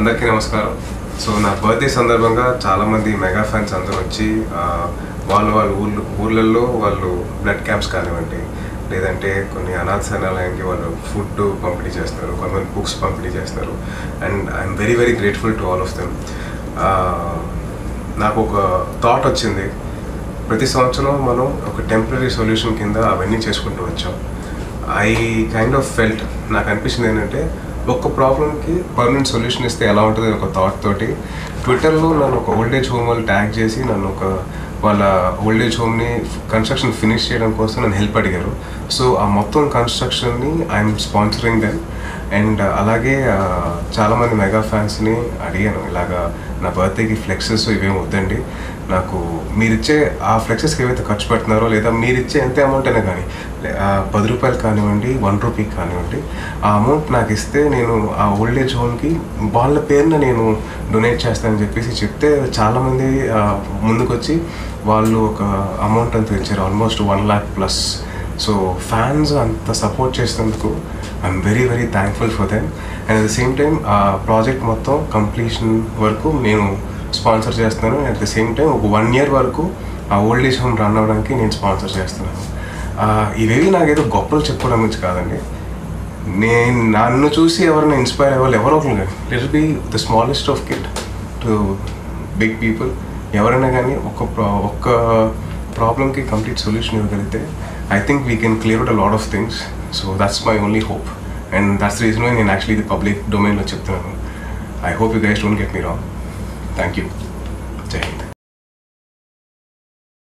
అందరికీ నమస్కారం సో నా బర్త్డే సందర్భంగా చాలామంది మెగా ఫ్యాన్స్ అందరూ వచ్చి ఆ, వాళ్ళు వాళ్ళ ఊళ్ళో ఊర్లలో వాళ్ళు బ్లడ్ క్యాంప్స్ కానివ్వండి లేదంటే కొన్ని అనాథ శరణాలయానికి వాళ్ళు ఫుడ్ పంపిణీ చేస్తారు కొంతమంది బుక్స్ పంపిణీ చేస్తారు and I'm very very grateful to all of them నాకు ఒక థాట్ వచ్చింది ప్రతి సంవత్సరం మనం ఒక టెంపరీ సొల్యూషన్ కింద అవన్నీ చేసుకుంటూ వచ్చాం ఐ కైండ్ ఆఫ్ ఫెల్ట్ నాకు అనిపించింది ఏంటంటే ఒక్క ప్రాబ్లమ్కి పర్మనెంట్ సొల్యూషన్ ఇస్తే ఎలా ఉంటుంది అని ఒక థాట్ తోటి ట్విట్టర్లో నన్ను ఒక ఓల్డ్ ఏజ్ హోమ్ వాళ్ళు ట్యాగ్ చేసి నన్ను ఒక వాళ్ళ ఓల్డ్ ఏజ్ హోమ్ని కన్స్ట్రక్షన్ ఫినిష్ చేయడం కోసం నన్ను హెల్ప్ అడిగారు సో ఆ మొత్తం కన్స్ట్రక్షన్ని ఐఎమ్ స్పాన్సరింగ్ దెన్ అండ్ అలాగే ఆ, చాలామంది మెగా ఫ్యాన్స్ని అడిగాను ఇలాగా నా బర్త్డేకి ఫ్లెక్సెస్ ఇవేం వద్దండి నాకు మీరిచ్చే ఆ ఫ్లెక్సెస్కి ఏవైతే ఖర్చు పెడుతున్నారో లేదా మీరిచ్చే ఎంత అమౌంట్ అయినా కానీ లే- ఆ పది రూపాయలు కానివ్వండి వన్ రూపీ కానివ్వండి ఆ అమౌంట్ నాకు ఇస్తే నేను ఆ ఓల్డ్ ఏజ్ హోమ్కి వాళ్ళ పేరున నేను డొనేట్ చేస్తానని చెప్పేసి చెప్తే చాలామంది ఆ, ముందుకొచ్చి వాళ్ళు ఒక అమౌంట్ అంతా ఇచ్చారు almost one lakh plus so fans అంత సపోర్ట్ చేసినందుకు I'm very very thankful for them and at the same time ఆ ప్రాజెక్ట్ మొత్తం కంప్లీషన్ వరకు నేను స్పాన్సర్ చేస్తున్నాను and at the same time ఒక వన్ ఇయర్ వరకు ఆ ఓల్డ్ ఏజ్ హోమ్ రన్ అవ్వడానికి నేను స్పాన్సర్ చేస్తున్నాను ఆ, ఇవేవి నాకేదో గొప్పలు చెప్పుకోవడం గురించి కాదండి నేను నన్ను చూసి ఎవరైనా ఇన్స్పైర్ అవ్వాలి ఎవరో ఒకరు కానీ let be the smallest of kid to big people ఎవరైనా కానీ ఒక ప్రా- ఒక్క ప్రాబ్లమ్కి కంప్లీట్ సొల్యూషన్ ఇవ్వగలిగితే I think we can clear out a lot of things so that's my only hope and that's reason నేను యాక్చువల్లీ ఇది పబ్లిక్ డొమైన్లో చెప్తున్నాను I hope you guys don't get me wrong thank you Jai Hind